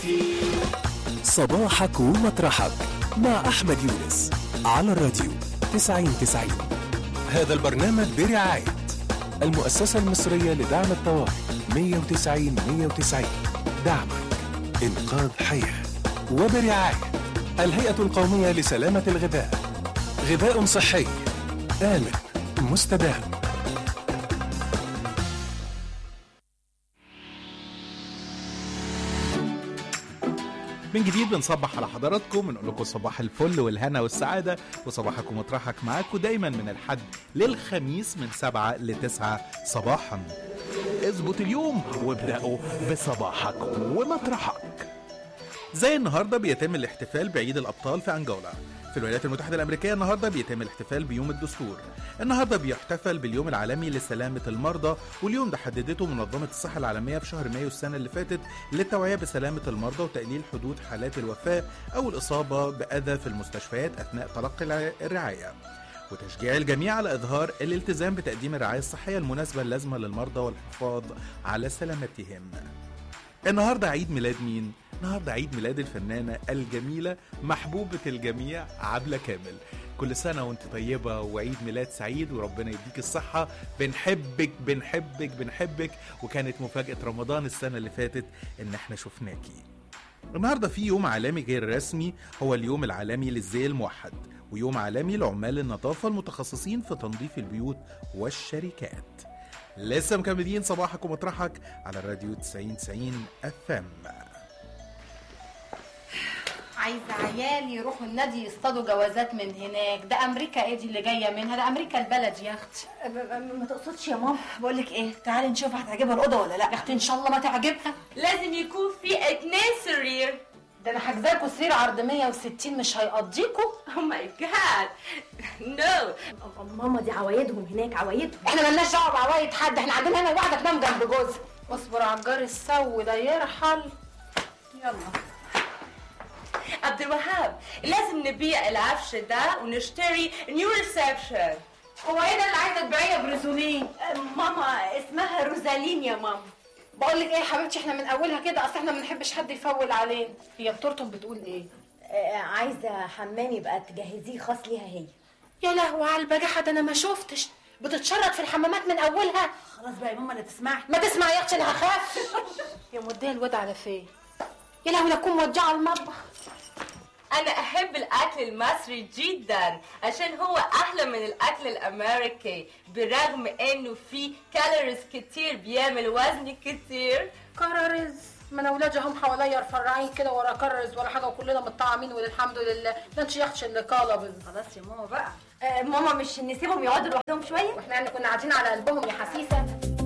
صباحك ومطرحك مع أحمد يونس على الراديو 90 90 هذا البرنامج برعاية المؤسسة المصرية لدعم الطوارئ 190 190 دعمك إنقاذ حياة وبرعاية الهيئة القومية لسلامة الغذاء غذاء صحي آمن مستدام من جديد بنصبح على حضراتكم بنقول لكم صباح الفل والهنا والسعادة وصباحكم ومطرحك معاكم دايما من الحد للخميس من سبعة لتسعة صباحا اظبط اليوم وابدأوا بصباحك ومطرحك زي النهارده بيتم الاحتفال بعيد الابطال في انجولا في الولايات المتحده الامريكيه النهارده بيتم الاحتفال بيوم الدستور النهارده بيحتفل باليوم العالمي لسلامه المرضى واليوم ده حددته منظمه الصحه العالميه في شهر مايو السنه اللي فاتت للتوعيه بسلامه المرضى وتقليل حدوث حالات الوفاه او الاصابه باذى في المستشفيات اثناء تلقي الع- الرعايه وتشجيع الجميع على إظهار الالتزام بتقديم الرعاية الصحية المناسبة اللازمة للمرضى والحفاظ على سلامتهم النهارده عيد ميلاد مين؟ النهارده عيد ميلاد الفنانة الجميلة محبوبة الجميع عبلة كامل كل سنة وانت طيبة وعيد ميلاد سعيد وربنا يديك الصحة بنحبك بنحبك بنحبك وكانت مفاجأة رمضان السنة اللي فاتت ان احنا شفناكي النهارده في يوم عالمي غير رسمي هو اليوم العالمي للزي الموحد ويوم عالمي لعمال النظافة المتخصصين في تنظيف البيوت والشركات لسه مكملين صباحك ومطرحك على الراديو 90 90 اف ام عايزه عيالي يروحوا النادي يصطادوا جوازات من هناك ده امريكا ايه دي اللي جايه منها ده امريكا البلد يا اختي ما تقصدش يا ماما بقول لك ايه تعالي نشوف هتعجبها الاوضه ولا لا يا اختي ان شاء الله ما تعجبها لازم يكون في اتنين سرير ده انا حاجزاكوا سرير عرض 160 مش هيقضيكوا او ماي جاد نو ماما دي عوايدهم هناك عوايدهم احنا ملناش دعوه بعوايد حد احنا قاعدين هنا واحده تنام جنب جوزها اصبر على الجار السو ده يرحل يلا عبد الوهاب لازم نبيع العفش ده ونشتري نيو ريسبشن هو ايه ده اللي عايزه تبيعيه بريزولين ماما اسمها روزالين يا ماما بقول لك ايه يا حبيبتي احنا من اولها كده اصل احنا ما بنحبش حد يفول علينا هي بترطم بتقول ايه آه، عايزه حمام يبقى تجهزيه خاص ليها هي يا لهوي على البجاحه ده انا ما شفتش بتتشرط في الحمامات من اولها خلاص بقى يا ماما لا تسمعي ما تسمع يا اختي انا هخاف يا موديه الواد على فين يا لهوي لا تكون مودعه المطبخ انا احب الاكل المصري جدا عشان هو احلى من الاكل الامريكي برغم انه فيه كالوريز كتير بيعمل وزن كتير كررز ما انا ولادي هم حواليا رفرعين كده ورا كرز ولا حاجه وكلنا متطعمين والحمد لله ده انت يا اختي اللي قلبز خلاص يا ماما بقى آه، ماما مش نسيبهم يقعدوا لوحدهم شويه واحنا يعني كنا قاعدين على قلبهم يا حسيسه